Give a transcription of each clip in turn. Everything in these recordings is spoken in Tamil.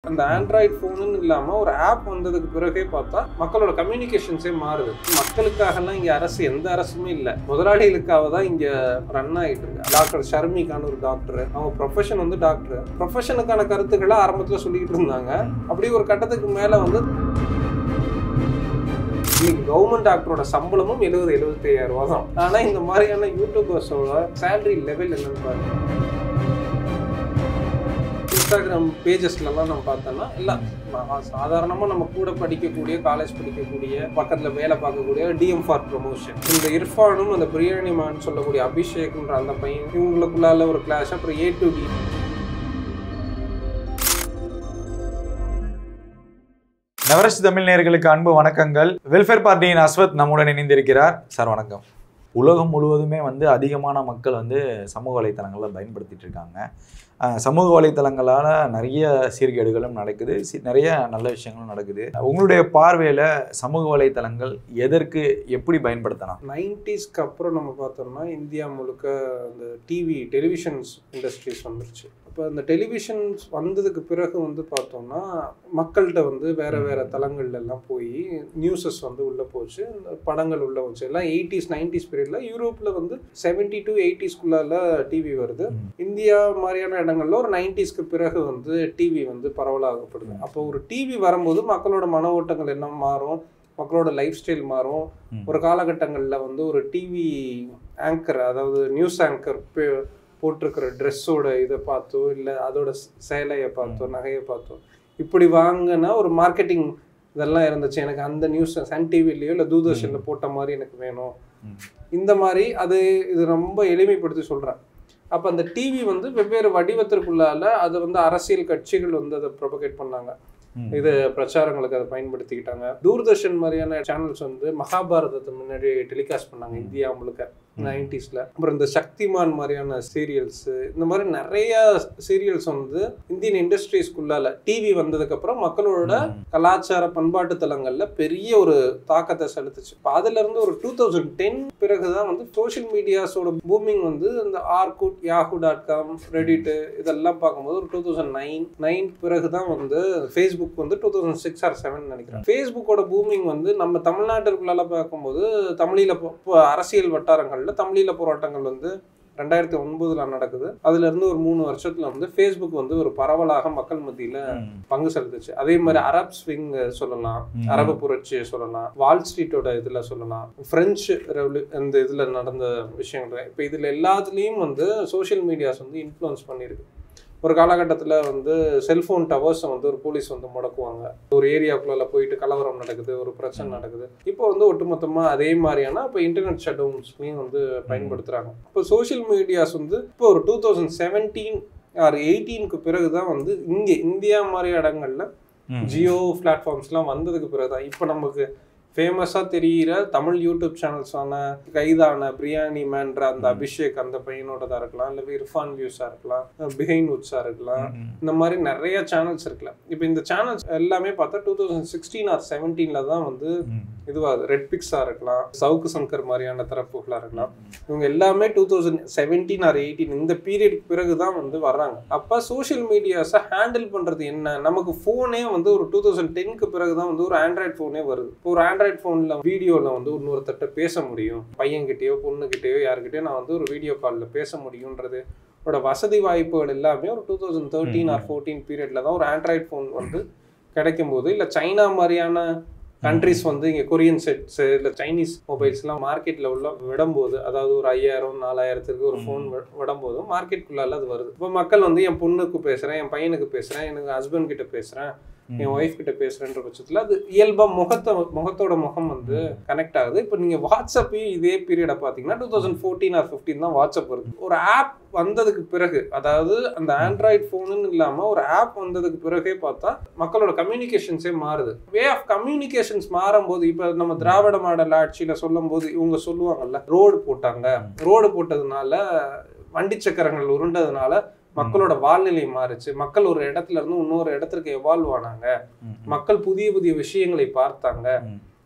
அந்த ஆண்ட்ராய்ட் ஃபோனுன்னு இல்லாமல் ஒரு ஆப் வந்ததுக்கு பிறகே பார்த்தா மக்களோட கம்யூனிகேஷன்ஸே மாறுது மக்களுக்காகலாம் இங்கே அரசு எந்த அரசுமே இல்லை முதலாளிகளுக்காக தான் இங்கே ரன் ஆகிட்டு இருக்கு டாக்டர் ஷர்மிகான்னு ஒரு டாக்டர் அவங்க ப்ரொஃபஷன் வந்து டாக்டர் ப்ரொஃபஷனுக்கான கருத்துக்களை ஆரம்பத்தில் சொல்லிக்கிட்டு இருந்தாங்க அப்படி ஒரு கட்டத்துக்கு மேலே வந்து இன்னைக்கு கவர்மெண்ட் டாக்டரோட சம்பளமும் எழுபது எழுபத்தையாயிரம் ரூபா தான் ஆனால் இந்த மாதிரியான யூடியூபர்ஸோட சேலரி லெவல் என்னன்னு பாருங்க இன்ஸ்டாகிராம் பேஜஸ்லலாம் நம்ம பார்த்தோம்னா எல்லாம் சாதாரணமாக நம்ம கூட படிக்கக்கூடிய காலேஜ் படிக்கக்கூடிய பக்கத்தில் வேலை பார்க்கக்கூடிய டிஎம் ஃபார் ப்ரொமோஷன் இந்த இர்ஃபானும் அந்த பிரியாணி மேன் சொல்லக்கூடிய அபிஷேக்ன்ற அந்த பையன் இவங்களுக்குள்ளால ஒரு கிளாஷ் அப்புறம் A to D Navaras Tamil நேயர்களுக்கு அன்பு வணக்கங்கள் வெல்ஃபேர் பார்ட்டியின் அஸ்வத் நம்முடன் இணைந்திருக்கிறார் சார் வணக்கம் உலகம் முழுவதுமே வந்து அதிகமான மக்கள் வந்து சமூக வலைத்தளங்களை பயன்படுத்திட்டு இருக்காங்க அஹ் சமூக வலைத்தளங்களால் நிறைய சீர்கேடுகளும் நடக்குது சி- நிறைய நல்ல விஷயங்களும் நடக்குது உங்களுடைய பார்வையில் சமூக வலைத்தளங்கள் எதற்கு எப்படி பயன்படுத்தலாம் நைன்டிஸ்க்கு அப்புறம் நம்ம பார்த்தோம்னா இந்தியா முழுக்க அந்த டிவி டெலிவிஷன்ஸ் இண்டஸ்ட்ரீஸ் வந்துருச்சு அப்போ அந்த டெலிவிஷன்ஸ் வந்ததுக்கு பிறகு வந்து பார்த்தோம்னா மக்கள்கிட்ட வந்து வேற வேற தளங்கள்ல எல்லாம் போய் நியூஸஸ் வந்து உள்ள போச்சு இந்த படங்கள் உள்ள போச்சு எல்லாம் எயிட்டிஸ் நைன்டிஸ் பீரியட்ல யூரோப்ல வந்து செவன்டி டு எயிட்டிஸ்குள்ளால டிவி வருது இந்தியா மாதிரியான இடங்கள்ல ஒரு நைன்டிஸ்க்கு பிறகு வந்து டிவி வந்து பரவலாகப்படுது அப்போ ஒரு டிவி வரும்போது மக்களோட மன ஓட்டங்கள் என்ன மாறும் மக்களோட லைஃப் ஸ்டைல் மாறும் ம். ஒரு காலகட்டங்களில் வந்து ஒரு டிவி ஆங்கர் அதாவது நியூஸ் ஆங்கர் போட்டிருக்கிற ட்ரெஸ்ஸோட இதை பார்த்தோ இல்லை அதோட ஸ்- சேலையை பார்த்தோ நகையை பார்த்தோ இப்படி வாங்கினா ஒரு மார்க்கெட்டிங் இதெல்லாம் இருந்துச்சு எனக்கு அந்த நியூஸ் சன் டிவிலையோ இல்லை தூர்தர்ஷனில் போட்ட மாதிரி எனக்கு வேணும் ம். இந்த மாதிரி அது இது ரொம்ப எளிமைப்படுத்தி சொல்கிறேன் அப்போ அந்த டிவி வந்து வெவ்வேறு வடிவத்திற்குள்ளால அது வந்து அரசியல் கட்சிகள் வந்து அதை ப்ரொபகேட் பண்ணாங்க ம். இது பிரச்சாரங்களுக்கு அதை பயன்படுத்திக்கிட்டாங்க தூர்தர்ஷன் மாதிரியான சேனல்ஸ் வந்து மகாபாரதத்தை முன்னாடி டெலிகாஸ்ட் பண்ணாங்க இந்தியா முழுக்க நைன்டிஸ்ல அப்புறம் இந்த சக்திமான் மாதிரியான சீரியல்ஸ் இந்த மாதிரி நிறைய சீரியல்ஸ் வந்து இந்தியன் இண்டஸ்ட்ரீஸ்க்குள்ளால டிவி வந்ததுக்கு அப்புறம் மக்களோட கலாச்சார பண்பாட்டு தலங்கள்ல பெரிய ஒரு தாக்கத்தை செலுத்துச்சு இப்போ அதுல இருந்து ஒரு டூ தௌசண்ட் டென் பிறகுதான் வந்து சோஷியல் மீடியாஸோட பூமிங் வந்து இந்த Orkut Yahoo dot com Reddit இதெல்லாம் பார்க்கும்போது ஒரு டூ தௌசண்ட் நைன் நைன் பிறகுதான் வந்து ஃபேஸ்புக் வந்து two thousand six or seven நினைக்கிறேன் ஃபேஸ்புக்கோட பூமிங் வந்து நம்ம தமிழ்நாட்டிற்குள்ளால பார்க்கும்போது தமிழில பொ- பொ- அரசியல் வட்டாரங்கள்ல தமிழீழ போராட்டங்கள் வந்து ரெண்டாயிரத்தி ஒன்பதுல நடக்குது அதுல இருந்து ஒரு மூணு வருஷத்துல வந்து ஃபேஸ்புக் வந்து ஒரு பரவலாக மக்கள் மத்தியில ம். பங்கு செலுத்துச்சு அதே மாதிரி அரப் ஸ்விங் சொல்லலாம் ம். அரபு புரட்சி சொல்லலாம் வால் ஸ்ட்ரீட்டோட இதுல சொல்லலாம் பிரெஞ்சு ரெவலு இந்த இதுல நடந்த விஷயங்கள் இப்போ இதுல எல்லாத்துலயும் வந்து சோஷியல் மீடியாஸ் வந்து இன்ஃப்ளூயன்ஸ் பண்ணியிருக்கு ஒரு காலகட்டத்தில் வந்து செல்ஃபோன் டவர்ஸை வந்து ஒரு போலீஸ் வந்து முடக்குவாங்க ஒரு ஏரியாக்குள்ள போயிட்டு கலவரம் நடக்குது ஒரு பிரச்சனை நடக்குது இப்போ வந்து ஒட்டுமொத்தமாக அதே மாதிரியான இப்போ இன்டர்நெட் ஷட்டவுன்ஸ்லையும் வந்து பயன்படுத்துகிறாங்க இப்போ சோஷியல் மீடியாஸ் வந்து இப்போ ஒரு டூ தௌசண்ட் செவன்டீன் ஆர் எயிட்டீனுக்கு பிறகு தான் வந்து இங்கே இந்தியா மாதிரி இடங்கள்ல ம். ஜியோ பிளாட்ஃபார்ம்ஸ்லாம் வந்ததுக்கு பிறகு தான் இப்போ நமக்கு ஃபேமஸாக தெரிகிற தமிழ் யூடியூப் சேனல்ஸான கைதான பிரியாணி மேன்ற அந்த அபிஷேக் அந்த பையனோடதாக இருக்கலாம் இல்லை இர்ஃபான் வியூஸாக இருக்கலாம் பிஹைன் உட்ஸாக இருக்கலாம் ம். இந்த மாதிரி நிறைய சேனல்ஸ் இருக்குல்ல இப்போ இந்த சேனல்ஸ் எல்லாமே பார்த்தா டூ தௌசண்ட் சிக்ஸ்டீன் ஆர் செவன்டீனில் தான் வந்து ம். இதுவாகுது ரெட் பிக்ஸாக இருக்கலாம் சவுக்கு சங்கர் மாதிரியான தரப்புகளாக இருக்கலாம் இவங்க எல்லாமே two thousand seventeen or eighteen இந்த பீரியடுக்கு பிறகு தான் வந்து வர்றாங்க அப்போ சோஷியல் மீடியாஸை ஹேண்டில் பண்ணுறது என்ன நமக்கு ஃபோனே வந்து ஒரு டூ தௌசண்ட் டென்க்கு பிறகு தான் வந்து ஒரு ஆண்ட்ராய்ட் ஃபோனே வருது இப்போ ஒரு ஆண்ட்ராய்ட் ஃபோனில் வீடியோவில் வந்து இன்னொருத்தட்ட பேச முடியும் பையன்கிட்டயோ பொண்ணுகிட்டயோ யாருக்கிட்டயோ நான் வந்து ஒரு வீடியோ காலில் பேச முடியுன்றது ஓட வசதி வாய்ப்புகள் எல்லாமே ஒரு two thousand thirteen or fourteen பீரியட்ல தான் ஒரு ஆண்ட்ராய்ட் ஃபோன் வந்து கிடைக்கும் போது இல்லை சைனா மாதிரியான கண்ட்ரிஸ் வந்து இங்கே கொரியன் செட்ஸ் இல்லை சைனீஸ் மொபைல்ஸ்லாம் மார்க்கெட்டில் உள்ள விடும்போது அதாவது ஒரு ஐயாயிரம் நாலாயிரத்துக்கு ஒரு ஃபோன் விடும்போது மார்க்கெட்டுக்குள்ளால அது வருது இப்போ மக்கள் வந்து என் பொண்ணுக்கு பேசுகிறேன் என் பையனுக்கு பேசுகிறேன் எனக்கு ஹஸ்பண்ட் கிட்ட பேசுகிறேன் என் ஒய்ஃப் கிட்ட பேசுறேன்ற பட்சத்தில் அது இயல்பா முகத்தை முகத்தோட முகம் வந்து கனெக்ட் ஆகுது இப்போ நீங்க வாட்ஸ்அப்பையும் இதே பீரியடை பார்த்தீங்கன்னா two thousand fourteen or fifteen தான் வாட்ஸ்அப் வருது ஒரு ஆப் வந்ததுக்கு பிறகு அதாவது அந்த ஆண்ட்ராய்ட் ஃபோனுன்னு இல்லாம ஒரு ஆப் வந்ததுக்கு பிறகே பார்த்தா மக்களோட கம்யூனிகேஷன்ஸே மாறுது வே ஆஃப் கம்யூனிகேஷன்ஸ் மாறும்போது இப்போ நம்ம திராவிட மாடல் ஆட்சியில சொல்லும் போது இவங்க சொல்லுவாங்கல்ல ரோடு போட்டாங்க ரோடு போட்டதுனால வண்டி சக்கரங்கள் உருண்டதுனால மக்களோட வாழ்நிலை மாறுச்சு மக்கள் ஒரு இடத்துல இருந்து இன்னொரு இடத்திற்கு எவால்வ் ஆனாங்க ம். மக்கள் புதிய புதிய விஷயங்களை பார்த்தாங்க ம்.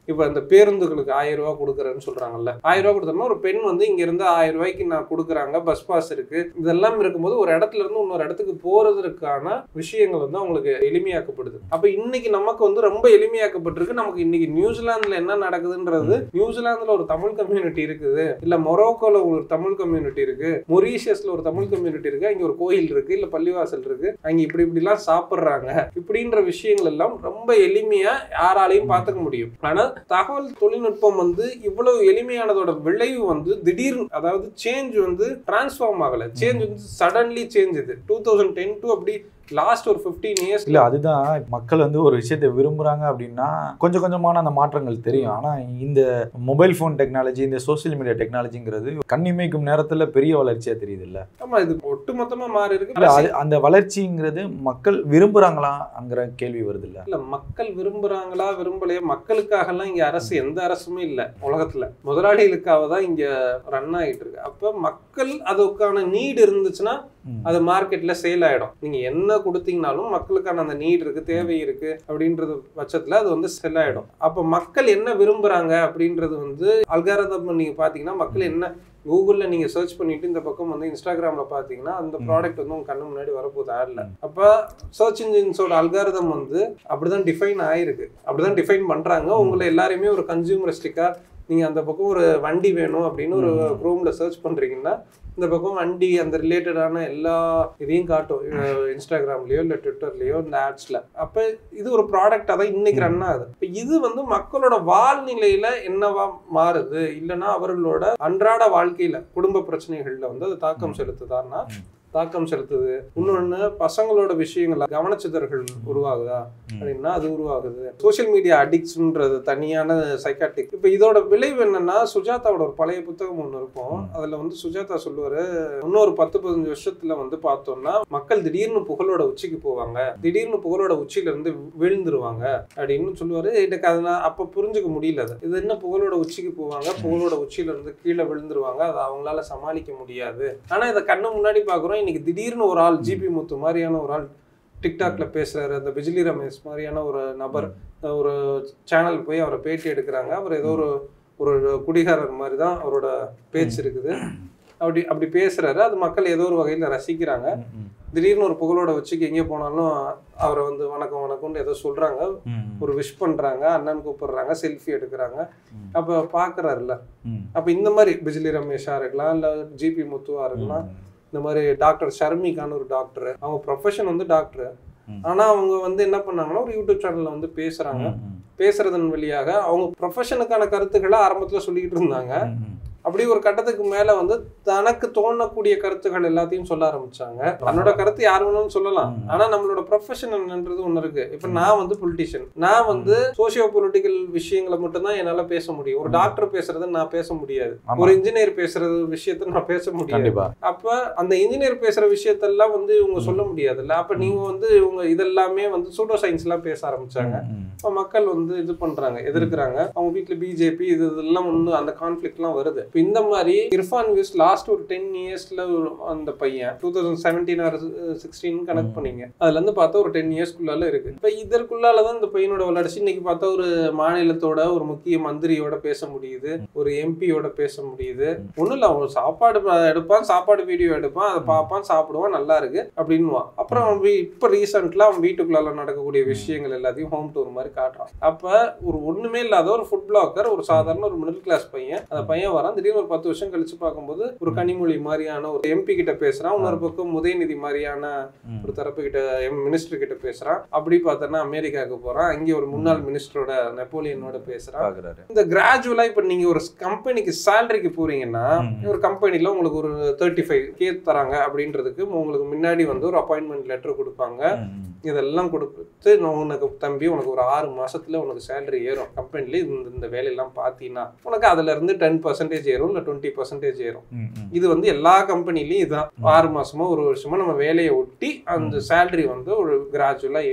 இப்போ இந்த பேருந்துகளுக்கு ஆயிரம் ரூபாய் கொடுக்குறேன்னு சொல்றாங்கல்ல ஆயிரம் ரூபாய் கொடுத்தோம்னா ஒரு பெண் வந்து இங்க இருந்து ஆயிரம் ரூபாய்க்கு நான் கொடுக்குறாங்க பஸ் பாஸ் இருக்கு இதெல்லாம் இருக்கும்போது ஒரு இடத்துல இருந்து இன்னொரு இடத்துக்கு போறதற்கான விஷயங்கள் வந்து அவங்களுக்கு எளிமையாக்கப்படுது அப்ப இன்னைக்கு நமக்கு வந்து ரொம்ப எளிமையாக்கப்பட்டிருக்கு நமக்கு இன்னைக்கு நியூசிலாந்துல என்ன நடக்குதுன்றது நியூசிலாந்துல ஒரு தமிழ் கம்யூனிட்டி இருக்குது இல்ல மொரோக்கோல ஒரு தமிழ் கம்யூனிட்டி இருக்கு மொரீஷியஸ்ல ஒரு தமிழ் கம்யூனிட்டி இருக்கு அங்க ஒரு கோயில் இருக்கு இல்ல பள்ளிவாசல் இருக்கு அங்க இப்படி இப்படி எல்லாம் சாப்பிடுறாங்க இப்படின்ற விஷயங்கள் எல்லாம் ரொம்ப எளிமையா யாராலையும் பார்த்துக்க முடியும் ஆனா தகவல் தொழில்நுட்பம் வந்து இவ்வளவு எளிமையானதோட விளைவு வந்து திடீர்னு அதாவது சேஞ்ச் வந்து டிரான்ஸ்ஃபார்ம் ஆகல சேஞ்ச் வந்து சடன்லி சேஞ்ச் இது டூ தௌசண்ட் டென் டு அப்படி லாஸ்ட் ஒரு ஃபிஃப்டீன் இயர்ஸ் இல்ல அதுதான் மக்கள் வந்து ஒரு விஷயத்தை விரும்புறாங்க அப்படின்னா கொஞ்சம் கொஞ்சமான அந்த மாற்றங்கள் தெரியும் ஆனா இந்த மொபைல் ஃபோன் டெக்னாலஜி இந்த சோஷியல் மீடியா டெக்னாலஜிங்கிறது கண்ணிமைக்கும் நேரத்துல பெரிய வளர்ச்சியா தெரியுது இல்ல ஆமா இது ஒட்டுமொத்தமா மாறி இருக்கு இல்ல அது அந்த வளர்ச்சிங்கிறது மக்கள் விரும்புறாங்களாங்கிற கேள்வி வருது இல்ல இல்ல மக்கள் விரும்புறாங்களா விரும்பலையா மக்களுக்காக எல்லாம் இங்க அரசு எந்த அரசுமே இல்ல உலகத்துல முதலாளிகளுக்காக தான் இங்க ரன் ஆகிட்டு இருக்கு அப்ப மக்கள் அதுக்கான நீடு இருந்துச்சுன்னா ம். அது மார்க்கெட்ல சேல் ஆயிடும் நீங்க என்ன கொடுத்தீங்கனாலும் மக்களுக்கான அந்த நீட் இருக்கு தேவை இருக்கு அப்படின்றது பட்சத்துல அது வந்து செல் ஆயிடும் அப்ப மக்கள் என்ன விரும்புறாங்க அப்படின்றது வந்து அல்காரதம் நீங்க பாத்தீங்கன்னா மக்கள் என்ன கூகுளில் நீங்கள் சர்ச் பண்ணிட்டு இந்த பக்கம் வந்து இன்ஸ்டாகிராமில் பார்த்தீங்கன்னா அந்த ம். ப்ராடக்ட் வந்து உங்க கண்ணு முன்னாடி வரப்போகுது ஆடில் அப்போ சர்ச் இன்ஜின்ஸோட அல்காரதம் வந்து அப்படிதான் டிஃபைன் ஆயிருக்கு அப்படிதான் டிஃபைன் பண்றாங்க உங்களை எல்லாரையுமே ஒரு கன்சியூமரிஸ்டிக்கா நீங்க அந்த பக்கம் ஒரு வண்டி வேணும் அப்படின்னு ஒரு ம். குரோம்ல சர்ச் பண்றீங்கன்னா இந்த பக்கம் வண்டி அந்த ரிலேட்டடான எல்லா இதையும் காட்டும் அஹ் இன்ஸ்டாகிராம்லயோ இல்ல ட்விட்டர்லயோ இந்த ஆட்ஸ்ல அப்ப இது ஒரு ப்ராடக்டா தான் இன்னைக்கு ரன் ஆகுது இப்ப இது வந்து மக்களோட வாழ்நிலையில என்னவா மாறுது இல்லைன்னா அவர்களோட அன்றாட வாழ்க்கையில குடும்ப பிரச்சனைகள்ல வந்து அது தாக்கம் செலுத்துதான்னா ம். தாக்கம் செலுத்துது இன்னொன்னு பசங்களோட விஷயங்கள் கவனச்சிதறல் உருவாகுதா ம். அப்படின்னா அது உருவாகுது சோஷியல் மீடியா அடிக்ஷன்ன்றது தனியான சைக்காட்டிக் இப்போ இதோட விளைவு என்னன்னா சுஜாதாவோட ஒரு பழைய புத்தகம் ஒன்று இருக்கும் ம். அதுல வந்து சுஜாதா சொல்லுவாரு இன்னொரு பத்து பதினஞ்சு வருஷத்துல வந்து பார்த்தோம்னா மக்கள் திடீர்னு புகழோட உச்சிக்கு போவாங்க திடீர்னு புகழோட உச்சியில இருந்து விழுந்துருவாங்க அப்படின்னு சொல்லுவாரு எனக்கு அதை நான் அப்ப புரிஞ்சுக்க முடியல அது இது என்ன புகழோட உச்சிக்கு போவாங்க புகழோட உச்சியில இருந்து கீழே விழுந்துருவாங்க அதை அவங்களால சமாளிக்க முடியாது ஆனா இதை கண்ணு முன்னாடி பாக்குறோம் இன்னைக்கு திடீர்னு ஒரு ஆள் ஜிபி முத்து மாதிரியான ஒரு ஆள் டிக்டாக்ல பேசுறாரு அந்த பிஜிலி ரமேஷ் மாதிரியான ஒரு நபர் ஒரு சேனல் போய் அவரை பேட்டி எடுக்கிறாங்க அவர் ஏதோ ஒரு ஒரு குடிகாரர் மாதிரி தான் அவரோட பேச்சு இருக்குது அப்படி அப்படி பேசுறாரு அது மக்கள் ஏதோ ஒரு வகையில ரசிக்கிறாங்க ம், ம், திடீர்னு ஒரு புகழோட வச்சுக்கு எங்கே போனாலும் அவரை வந்து வணக்கம் வணக்கம்னு ஏதோ சொல்றாங்க ம், ஒரு விஷ் பண்றாங்க அண்ணன் கூப்பிடுறாங்க செல்ஃபி எடுக்கிறாங்க ம். அப்ப பாக்குறாருல்ல ம், அப்ப இந்த மாதிரி பிஜிலி ரமேஷா இருக்கலாம் இல்ல ஜிபி முத்துவா இருக்கலாம் ம். இந்த மாதிரி டாக்டர் ஷர்மிகான்னு ஒரு டாக்டர் அவங்க ப்ரொஃபஷன் வந்து டாக்டர் ம். ஆனா அவங்க வந்து என்ன பண்ணாங்கன்னா ஒரு யூடியூப் சேனல்ல வந்து பேசுறாங்க ம், ம். பேசுறதன் வழியாக அவங்க ப்ரொஃபஷனுக்கான கருத்துக்களை ஆரம்பத்துல சொல்லிக்கிட்டு இருந்தாங்க ம், ம். அப்படி ஒரு கட்டத்துக்கு மேல வந்து தனக்கு தோணக்கூடிய கருத்துக்கள் எல்லாத்தையும் சொல்ல ஆரம்பிச்சாங்க தன்னோட கருத்து யார் வேணாலும் சொல்லலாம் ம். ஆனா நம்மளோட ப்ரொஃபஷன் என்னன்றது ஒண்ணு இருக்கு இப்ப நான் வந்து பொலிட்டிஷியன் நான் வந்து சோசியோ பொலிட்டிக்கல் விஷயங்களை மட்டும்தான் என்னால பேச முடியும் ஒரு டாக்டர் பேசுறத நான் பேச முடியாது ஆமா. ஒரு இன்ஜினியர் பேசுறது விஷயத்த நான் பேச முடியாது கண்டிப்பா அப்ப அந்த இன்ஜினியர் பேசுற விஷயத்தெல்லாம் வந்து இவங்க சொல்ல முடியாதுல்ல அப்ப நீங்க வந்து இவங்க இதெல்லாமே வந்து சூடோ சயின்ஸ் எல்லாம் பேச ஆரம்பிச்சாங்க ம், ம். இப்ப மக்கள் வந்து இது பண்றாங்க எதிர்க்கிறாங்க அவங்க வீட்டுல பிஜேபி இது இதெல்லாம் வந்து அந்த கான்ஃபிளிக்ட்லாம் வருது இப்ப இந்த மாதிரி இர்ஃபான் வியூஸ் லாஸ்ட் ஒரு டென் இயர்ஸ்ல அந்த பையன் two thousand seventeen or sixteen connect ம். பண்ணீங்க அதுல இருந்து பார்த்தா ஒரு டென் இயர்ஸ்க்குள்ளால இருக்கு இப்ப இதற்குள்ளால தான் இந்த பையனோட வளர்ச்சி இன்னைக்கு பார்த்தா ஒரு மாநிலத்தோட ஒரு முக்கிய மந்திரியோட பேச முடியுது ஒரு எம்பியோட பேச முடியுது ஒண்ணும் இல்ல அவன் சாப்பாடு ப- எடுப்பான் சாப்பாடு வீடியோ எடுப்பான் அதை பார்ப்பான் சாப்பிடுவான் நல்லா இருக்கு அப்படின்னுவான் அப்புறம் அவன் வீ- இப்ப ரீசெண்ட்ல அவன் வீட்டுக்குள்ளால நடக்கக்கூடிய விஷயங்கள் எல்லாத்தையும் ஹோம் டூர் மாதிரி காட்டுறான் அப்ப ஒரு ஒண்ணுமே இல்லாத ஒரு ஃபுட் பிளாக்கர் ஒரு சாதாரண ஒரு மிடில் கிளாஸ் பையன் அந்த பையன் வரான் திடீர்னு ஒரு பத்து வருஷம் கழிச்சு பார்க்கும்போது ஒரு கனிமொழி மாதிரியான ஒரு எம்பி கிட்ட பேசுறான் இன்னொரு பக்கம் உதயநிதி மாதிரியான ம். ஒரு தரப்பு கிட்ட மினிஸ்டர் கிட்ட பேசுறான் அப்படி பார்த்தோன்னா அமெரிக்காவுக்கு போறான் அங்கே ஒரு முன்னாள் மினிஸ்டரோட நெப்போலியனோட பேசுறான் பாக்குறாரு இந்த கிராஜுவலா இப்ப நீங்க ஒரு கம்பெனிக்கு சேலரிக்கு போறீங்கன்னா ம். ஒரு கம்பெனில உங்களுக்கு ஒரு தேர்ட்டி ஃபைவ் கே தராங்க அப்படின்றதுக்கு உங்களுக்கு முன்னாடி வந்து ஒரு அப்பாயின்மெண்ட் லெட்டர் கொடுப்பாங்க ம், ம். இதெல்லாம் கொடுத்து நான் உனக்கு தம்பி உனக்கு ஒரு ஆறு மாசத்துல உனக்கு சேலரி ஏறும் கம்பெனில இந்த இந்த வேலையெல்லாம் பார்த்தீங்கன்னா உனக்கு அதுல இருந்து டென் பர்சன்டேஜ் ஏறும் இல்லை டுவெண்ட்டி பர்சன்டேஜ் ஏறும் ம், ம். இது வந்து எல்லா கம்பெனிலையும் இதுதான் ஆறு மாசமோ ஒரு வருஷமோ நம்ம வேலையை ஒட்டி அந்த சேலரி வந்து ஒரு கிராஜுவலா ஏறும்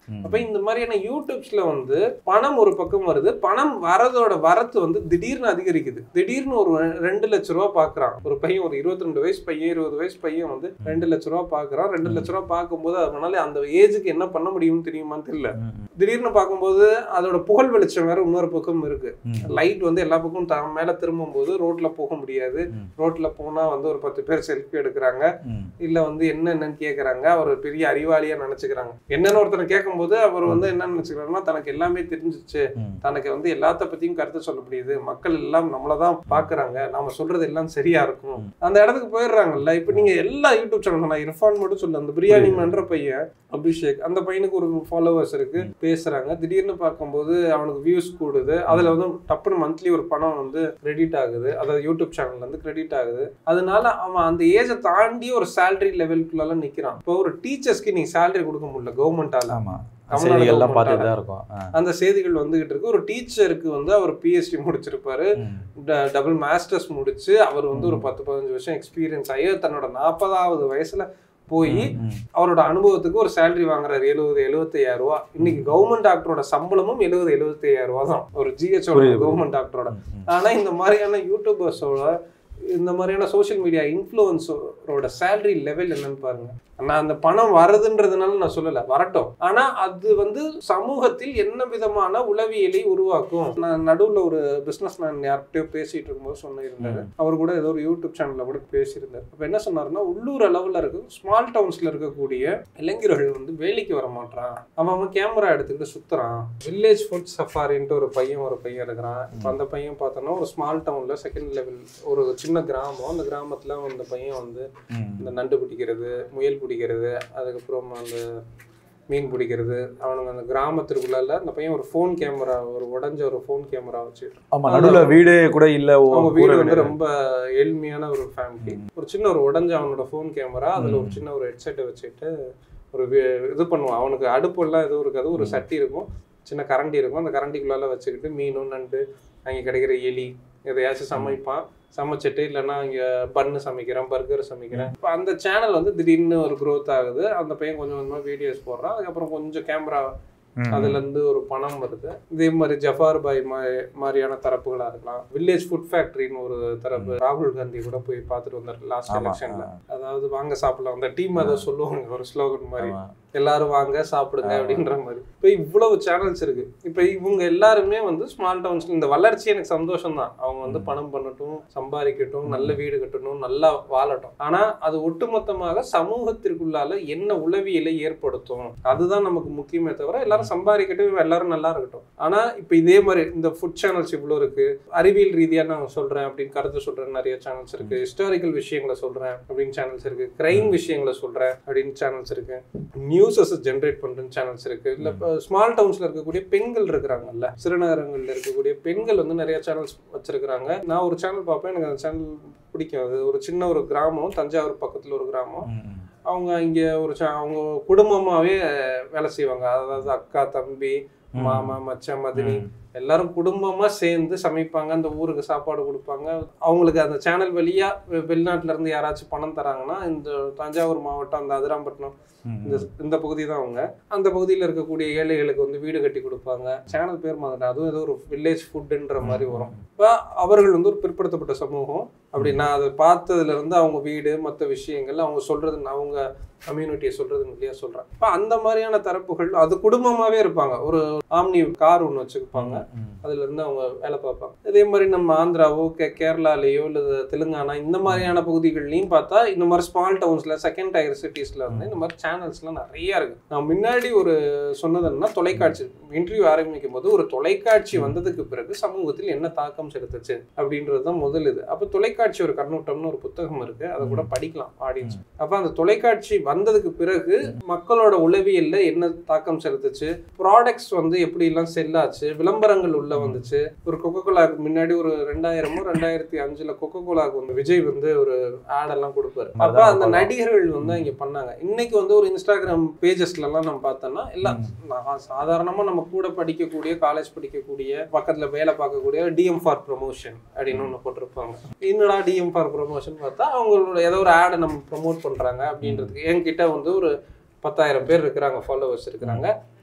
ம். அப்ப இந்த மாதிரியான யூடியூப்ஸ்ல வந்து பணம் ஒரு பக்கம் வருது பணம் வரதோட வரத்து வந்து திடீர்னு அதிகரிக்குது திடீர்னு ஒரு ரெ- ரெண்டு லட்ச ரூபா பாக்குறான் ஒரு பையன் ஒரு இருபத்தி ரெண்டு வயசு பையன் இருபது வயசு பையன் வந்து ரெண்டு லட்ச ரூபா பாக்குறான் ரெண்டு லட்ச ரூபா பார்க்கும்போது அதனால அந்த ஏஜுக்கு என்ன பண்ண முடியும்னு தெரியுமான்னு தெரியல ம். திடீர்னு பார்க்கும்போது அதோட புகழ் வெளிச்சம் வேற இன்னொரு பக்கம் இருக்கு ம். லைட் வந்து எல்லா பக்கமும் த மேல திரும்பும் போது ரோட்ல போக முடியாது ம். ரோட்ல போனா வந்து ஒரு பத்து பேர் செல்ஃபி எடுக்கிறாங்க ம். இல்ல வந்து என்ன என்னன்னு கேக்குறாங்க அவர் பெரிய அறிவாளியா நினைச்சுக்கிறாங்க என்னன்னு ஒருத்தர் கேட்கும்போது அவர் வந்து என்ன நினைச்சுக்கிறாருன்னா தனக்கு எல்லாமே தெரிஞ்சிச்சு ம். தனக்கு வந்து எல்லாத்த பத்தியும் கருத்து சொல்ல முடியுது மக்கள் எல்லாம் நம்மளதான் பாக்குறாங்க நாம சொல்றது எல்லாம் சரியா இருக்கும் ம். அந்த இடத்துக்கு போயிடுறாங்கல்ல இப்ப நீங்க எல்லா யூடியூப் சேனல் நான் இரஃபான் மட்டும் சொல்ல அந்த பிரியாணி மன்ற பையன் அபிஷேக் அந்த பையனுக்கு ஒரு ஃபாலோவர்ஸ் இருக்கு பேசுறாங்க திடீர்னு பார்க்கும்போது அவனுக்கு வியூஸ் கூடுது அதுல வந்து டப்புன்னு மந்த்லி ஒரு பணம் வந்து கிரெடிட் ஆகுது அதாவது யூடியூப் சேனல்ல இருந்து கிரெடிட் ஆகுது அதனால அவன் அந்த ஏஜை தாண்டி ஒரு சேலரி லெவலுக்குள்ள நிக்கிறான் இப்போ ஒரு டீச்சர்ஸ்க்கு நீ சேலரி கொடுக்க முடியல கவர்மெண்டால ஆமா தமிழ்நாடு செய்திகள்லாம் government பார்த்துட்டு தான் இருக்கும் ஆ. அந்த செய்திகள் வந்துகிட்டு இருக்கு ஒரு டீச்சருக்கு வந்து அவர் பிஹெச்டி முடிச்சிருப்பாரு ம். டபுள் மாஸ்டர்ஸ் முடிச்சு அவர் வந்து ஒரு பத்து பதினஞ்சு வருஷம் எக்ஸ்பீரியன்ஸ் ஆகி தன்னோட நாற்பதாவது வயசுல போய் ம். அவரோட அனுபவத்துக்கு ஒரு சேலரி வாங்குறாரு எழுபது எழுபத்தையாயிரம் ரூபா இன்னைக்கு கவர்மெண்ட் டாக்டரோட சம்பளமும் எழுபது எழுபத்தையாயிரம் ரூபா தான் ஒரு ஜிஹெச்சோட புரியுது, கவர்மெண்ட் டாக்டரோட ம். ம். ஆனா இந்த மாதிரியான யூடியூபர்ஸோட இந்த மாதிரியான சோஷியல் மீடியா இன்ஃப்ளூயன்ஸோட சேலரி லெவல் என்னன்னு பாருங்க நான் அந்த பணம் வருதுன்றதுனால நான் சொல்லல வரட்டும் ஆனா அது வந்து சமூகத்தில் என்ன விதமான உளவியலை உருவாக்கும் நான் நடுவுல ஒரு பிசினஸ் மேன் யார்கிட்டயோ பேசிட்டு இருக்கும்போது சொன்னிருந்தாரு அவர் கூட ஏதோ ஒரு யூடியூப் சேனல்ல கூட பேசியிருந்தாரு அப்ப என்ன சொன்னாருன்னா உள்ளூர் அளவுல இருக்க ஸ்மால் டவுன்ஸ்ல இருக்கக்கூடிய இளைஞர்கள் வந்து வேலைக்கு வர மாட்டான் அவன் அவன் கேமரா எடுத்துக்கிட்டு சுத்துறான் வில்லேஜ் ஃபுட் சஃபாரின்ட்டு ஒரு பையன் ஒரு பையன் இருக்கிறான் இப்போ அந்த பையன் பார்த்தோன்னா ஒரு ஸ்மால் டவுன்ல செகண்ட் லெவல் ஒரு சின்ன கிராமம் அந்த கிராமத்துல அந்த பையன் வந்து ம். இந்த நண்டு பிடிக்கிறது முயல் பிடிக்கிறது அதுக்கப்புறம் அந்த மீன் பிடிக்கிறது அவனுங்க அந்த கிராமத்திற்குள்ள அந்த பையன் ஒரு ஃபோன் கேமரா ஒரு உடஞ்ச ஒரு ஃபோன் கேமரா வச்சு ஆமா நடுவுல வீடு கூட இல்ல ஓ, அவங்க கூரை வீடு வந்து கிடையாது. ரொம்ப ஏழ்மையான ஒரு ஃபேமிலி ஒரு சின்ன ஒரு உடஞ்ச அவனோட ஃபோன் கேமரா அதுல ஒரு சின்ன ஒரு ஹெட்செட்டை வச்சுட்டு ஒரு வி- இது பண்ணுவான் அவனுக்கு அடுப்பெல்லாம் எதுவும் இருக்காது ஒரு சட்டி இருக்கும் சின்ன கரண்டி இருக்கும் அந்த கரண்டிக்குள்ளால வச்சுக்கிட்டு மீனும் நண்டு அங்கே கிடைக்கிற எலி எதையாச்சும் சமைப்பான் சமைச்சிட்டு இல்லைன்னா இங்கே பன்னு சமைக்கிறேன் பர்கர் சமைக்கிறேன் இப்போ அந்த சேனல் வந்து திடீர்னு ஒரு growth ஆகுது அந்த பையன் கொஞ்சம் கொஞ்சமாக வீடியோஸ் போடுறான் அதுக்கப்புறம் கொஞ்சம் கேமரா ம். அதுல இருந்து ஒரு பணம் வருது இதே மாதிரி ஜஃபார் பாய் மா- மாதிரியான தரப்புகளா இருக்கலாம் வில்லேஜ் ஃபுட் ஃபேக்டரின்னு ஒரு தரப்பு ராகுல் காந்தி கூட போய் பார்த்துட்டு வந்தார் லாஸ்ட் ஆமா, எலெக்ஷன்ல அதாவது வாங்க சாப்பிடலாம் அந்த டீம் அதை சொல்லுவாங்க ஒரு ஸ்லோகன் மாதிரி ஆமா. எல்லாரும் வாங்க சாப்பிடுங்க ஆமா. அப்படின்ற மாதிரி இப்போ இவ்வளவு சேனல்ஸ் இருக்கு இப்போ இவங்க எல்லாருமே வந்து ஸ்மால் டவுன்ஸ்ல இந்த வளர்ச்சி எனக்கு சந்தோஷம் தான் அவங்க வந்து பணம் பண்ணட்டும் சம்பாதிக்கட்டும் நல்ல வீடு கட்டணும் நல்லா வாழட்டும் ஆனா அது ஒட்டுமொத்தமாக சமூகத்திற்குள்ளால என்ன உளவியலை ஏற்படுத்தும் அதுதான் நமக்கு முக்கியமே தவிர எல்லாரும் சம்பாதிக்கட்டும் எல்லாரும் நல்லா இருக்கட்டும் ஆனா இப்போ இதே மாதிரி இந்த ஃபுட் சேனல்ஸ் இவ்வளோ இருக்கு அறிவியல் ரீதியா நான் சொல்றேன் அப்படின்னு கருத்து சொல்றேன் நிறைய சேனல்ஸ் இருக்கு ஹிஸ்டாரிக்கல் விஷயங்களை சொல்றேன் அப்படின்னு சேனல்ஸ் இருக்கு கிரைம் விஷயங்களை சொல்றேன் அப்படின்னு சேனல்ஸ் இருக்கு நியூஸஸ் ஜென்ரேட் பண்ற சேனல்ஸ் இருக்கு இல்ல இப்போ ஸ்மால் டவுன்ஸ்ல இருக்கக்கூடிய பெண்கள் இருக்கிறாங்கல்ல சிறுநகரங்கள்ல இருக்கக்கூடிய பெண்கள் வந்து நிறைய சேனல்ஸ் வச்சிருக்கிறாங்க நான் ஒரு சேனல் பார்ப்பேன் எனக்கு அந்த சேனல் பிடிக்கும் அது ஒரு சின்ன ஒரு கிராமம் தஞ்சாவூர் பக்கத்துல ஒரு கிராமம் ம், ம். அவங்க இங்க ஒரு ச- அவங்க குடும்பமாவே வேலை செய்வாங்க அதாவது அக்கா தம்பி மாமா மச்சான் மதினி ம். எல்லாரும் குடும்பமா சேர்ந்து சமைப்பாங்க அந்த ஊருக்கு சாப்பாடு கொடுப்பாங்க அவங்களுக்கு அந்த சேனல் வழியா வெ- வெளிநாட்டுல இருந்து யாராச்சும் பணம் தராங்கன்னா இந்த தஞ்சாவூர் மாவட்டம் அந்த அதிராம்பட்டினம் ம், இந்த இந்த பகுதி தான் அவங்க அந்த பகுதியில் இருக்கக்கூடிய ஏழைகளுக்கு வந்து வீடு கட்டி கொடுப்பாங்க சேனல் பேர் மாதிரி அதுவும் ஏதோ ஒரு வில்லேஜ் ஃபுட்டுன்ற மாதிரி வரும் இப்போ அவர்கள் வந்து ஒரு பிற்படுத்தப்பட்ட சமூகம் அப்படி நான் அதை பார்த்ததுல இருந்து அவங்க வீடு மற்ற விஷயங்கள் அவங்க சொல்றது அவங்க கம்யூனிட்டியை சொல்றது இல்லையா சொல்றேன் இப்போ அந்த மாதிரியான தரப்புகள் அது குடும்பமாவே இருப்பாங்க ஒரு ஆம்னி கார் ஒன்று வச்சுருப்பாங்க ம். அதுல இருந்து அவங்க வேலை பார்ப்பாங்க இதே மாதிரி நம்ம ஆந்திராவோ கே கேரளாலேயோ இல்லை தெலுங்கானா இந்த மாதிரியான பகுதிகள்லையும் பார்த்தா இந்த மாதிரி ஸ்மால் டவுன்ஸ்ல செகண்ட் டயர் சிட்டிஸ்ல வந்து இந்த மாதிரி சேனல்ஸ்லாம் நிறைய இருக்கு நான் முன்னாடி ஒரு சொன்னது என்னன்னா தொலைக்காட்சி இன்டர்வியூ ஆரம்பிக்கும் போது ஒரு தொலைக்காட்சி வந்ததுக்கு பிறகு சமூகத்தில் என்ன தாக்கம் செலுத்துச்சு அப்படின்றது தான் முதல் இது அப்போ தொலைக்காட்சி ஒரு கண்ணோட்டம்னு ஒரு புத்தகம் இருக்கு அதை கூட படிக்கலாம் ஆடியன்ஸ் அப்போ அந்த தொலைக்காட்சி வந்ததுக்கு பிறகு மக்களோட உளவியல்ல என்ன தாக்கம் செலுத்துச்சு ப்ராடக்ட்ஸ் வந்து எப்படி எல்லாம் செல் ஆச்சு விளம்பரங்கள் உள்ள வந்துச்சு ஒரு கொக்கோ கோலாக்கு முன்னாடி ஒரு ரெண்டாயிரமோ ரெண்டாயிரத்தி அஞ்சுல கொக்கோ கோலாக்கு வந்து விஜய் வந்து ஒரு ஆட் எல்லாம் கொடுப்பாரு அப்ப அந்த நடிகர்கள் வந்து இங்க பண்ணாங்க இன்னைக்கு வந்து ஒரு இன்ஸ்டாகிராம் பேஜஸ்ல எல்லாம் நம்ம பார்த்தோம்னா எல்லாம் நான் சாதாரணமா நம்ம கூட படிக்கக்கூடிய காலேஜ் படிக்கக்கூடிய பக்கத்துல வேலை பார்க்கக்கூடிய டிஎம் ஃபார் ப்ரொமோஷன் அப்படின்னு ஒண்ணு போட்டிருப்பாங்க என்னடா டிஎம் ஃபார் ப்ரொமோஷன் பார்த்தா அவங்களோட ஏதோ ஒரு ஆடை நம்ம ப்ரொமோட் பண்றாங்க அப்படின்றதுக்கு என்கிட்ட வந்து ஒரு பத்தாயிரம் பேர் இருக்கிறாங்க ஃபாலோவர்ஸ் இருக்கிறாங்க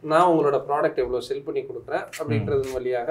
நான் உங்களோட ப்ராடக்ட் எவ்வளோ செல் பண்ணி கொடுக்குறேன் அப்படின்றது வழியாக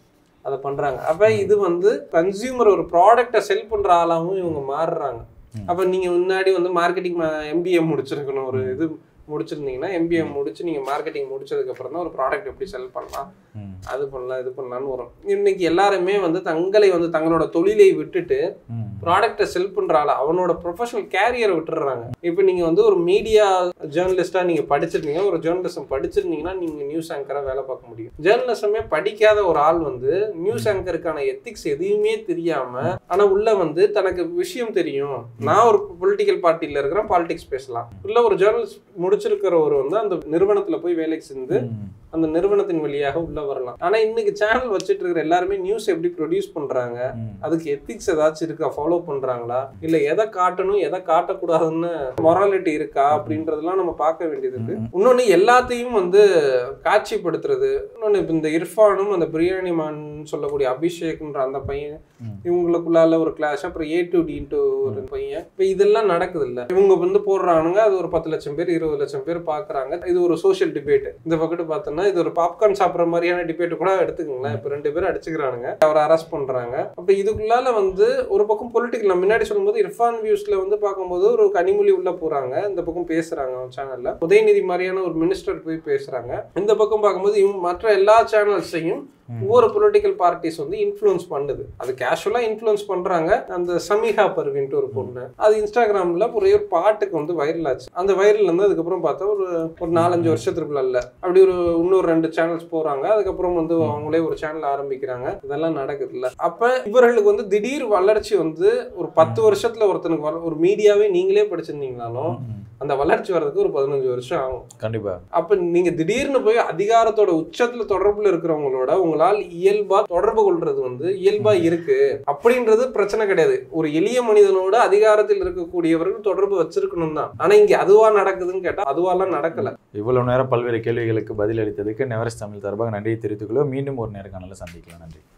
அதை பண்றாங்க அப்ப இது வந்து கன்சியூமர் ஒரு ப்ராடக்டை செல் பண்ற ஆளாவும் இவங்க மாறுறாங்க ம். அப்ப நீங்க முன்னாடி வந்து மார்க்கெட்டிங் எம்பிஏ முடிச்சிருக்கணும் ஒரு இது முடிச்சிருந்தீங்கன்னா எம்பிஏ முடிச்சு நீங்க மார்க்கெட்டிங் முடிச்சதுக்கு அப்புறம் தான் ஒரு ப்ராடக்ட் எப்படி செல் பண்ணலாம் ம். அது பண்ணலாம் இது பண்ணலாம்னு வரும் இன்னைக்கு எல்லாருமே வந்து தங்களை வந்து தங்களோட தொழிலை விட்டுட்டு ம். ப்ராடக்ட்டை செல் பண்றாள் அவனோட ப்ரொஃபஷனல் கேரியரை விட்டுறாங்க இப்போ நீங்க வந்து ஒரு மீடியா ஜேர்னலிஸ்டா நீங்க படிச்சிருந்தீங்க ஒரு ஜேர்னலிசம் படிச்சிருந்தீங்கன்னா நீங்க நியூஸ் ஆங்கரா வேலை பார்க்க முடியும் ஜேர்னலிசமே படிக்காத ஒரு ஆள் வந்து நியூஸ் ஆங்கருக்கான எத்திக்ஸ் எதையுமே தெரியாம ஆனா உள்ள வந்து தனக்கு விஷயம் தெரியும் நான் ஒரு பொலிட்டிக்கல் பார்ட்டியில இருக்கிறேன் பாலிடிக்ஸ் பேசலாம் உள்ள ஒரு ஜேர்னலிஸ்ட் முடிச்சிருக்கிறவர் வந்து அந்த நிறுவனத்துல போய் வேலைக்கு செஞ்சு ம். அந்த நிறுவனத்தின் வழியாக உள்ள வரலாம் ஆனா இன்னைக்கு சேனல் வச்சிட்டு இருக்கிற எல்லாருமே நியூஸ் எப்படி ப்ரொடியூஸ் பண்றாங்க ம். அதுக்கு எத்திக்ஸ் ஏதாச்சும் இருக்கா ஃபாலோ பண்றாங்களா இல்ல எதை காட்டணும் எதை காட்டக்கூடாதுன்னு மொராலிட்டி இருக்கா அப்படின்றதெல்லாம் நம்ம பார்க்க வேண்டியது இருக்கு ம். இன்னொன்னு எல்லாத்தையும் வந்து காட்சிப்படுத்துறது இன்னொன்னு இப்ப இந்த இர்ஃபானும் அந்த பிரியாணி மான் சொல்லக்கூடிய அபிஷேக்ன்ற அந்த பையன் ம். இவங்களுக்குள்ளால ஒரு கிளாஷ் அப்புறம் ஏ டு டின்ட்டு ஒரு பையன் இப்ப இதெல்லாம் நடக்குது இல்ல இவங்க வந்து போடுறானுங்க அது ஒரு பத்து லட்சம் பேர் இருபது லட்சம் பேர் பாக்குறாங்க இது ஒரு சோஷியல் டிபேட் இந்த பக்கத்து பார்த்தோம்னா இது ஒரு பாப்கார்ன் சாப்பிட்ற மாதிரியான டிபேட் கூட எடுத்துக்கோங்களேன் இப்ப ரெண்டு பேரும் அடிச்சுக்கிறானுங்க அவரை அரெஸ்ட் பண்றாங்க அப்ப இதுக்குள்ளால வந்து ஒரு பக்கம் பொலிட்டிக்கல் நான் முன்னாடி சொல்லும்போது இர்ஃபான் வியூஸ்ல வந்து பார்க்கும்போது ஒரு கனிமொழி உள்ள போறாங்க இந்த பக்கம் பேசுறாங்க சேனல்ல உதயநிதி மாதிரியான ஒரு மினிஸ்டர் போய் பேசுறாங்க இந்த பக்கம் பார்க்கும்போது இவங்க மற்ற எல்லா சேனல்ஸையும் ம். ஒவ்வொரு பொலிட்டிக்கல் பார்ட்டிஸ் வந்து இன்ஃப்ளூயன்ஸ் பண்ணுது அது கேஷுவலா இன்ஃப்ளூயன்ஸ் பண்றாங்க அந்த சமிகா பர்வின்ட்டு ஒரு பொண்ணு அது இன்ஸ்டாகிராம்ல ஒரே ஒரு பாட்டுக்கு வந்து வைரல் ஆச்சு அந்த வைரல் வந்து அதுக்கப்புறம் பார்த்தா ஒரு ஒரு நாலஞ்சு வருஷத்துக்குள்ள இல்ல அப்படி ஒரு இன்னொரு ரெண்டு சேனல்ஸ் போறாங்க அதுக்கப்புறம் வந்து அவங்களே ஒரு சேனல் ஆரம்பிக்கிறாங்க இதெல்லாம் நடக்குது இல்ல அப்ப இவர்களுக்கு வந்து திடீர் வளர்ச்சி வந்து ஒரு பத்து வருஷத்துல ஒருத்தனுக்கு வள- ஒரு மீடியாவே நீங்களே படிச்சிருந்தீங்கனாலும் ம். அந்த வளர்ச்சி வர்றதுக்கு ஒரு பதினஞ்சு வருஷம் ஆகும் கண்டிப்பா அப்ப நீங்க திடீர்னு போய் அதிகாரத்தோட உச்சத்துல தொடர்புல இருக்கிறவங்களோட உங்களால் இயல்பா தொடர்பு கொள்றது வந்து இயல்பா இருக்கு அப்படின்றது பிரச்சனை கிடையாது ஒரு எளிய மனிதனோட அதிகாரத்தில் இருக்கக்கூடியவர்கள் தொடர்பு வச்சிருக்கணும் தான் ஆனா இங்க அதுவா நடக்குதுன்னு கேட்டா அதுவாலாம் நடக்கல இவ்வளவு நேரம் பல்வேறு கேள்விகளுக்கு பதில் அளித்ததுக்கு நெவரஸ் தமிழ் சார்பாக நன்றியை தெரிவித்துக் கொள்வோம் மீண்டும் ஒரு நேர்காணல சந்திக்கலாம் நன்றி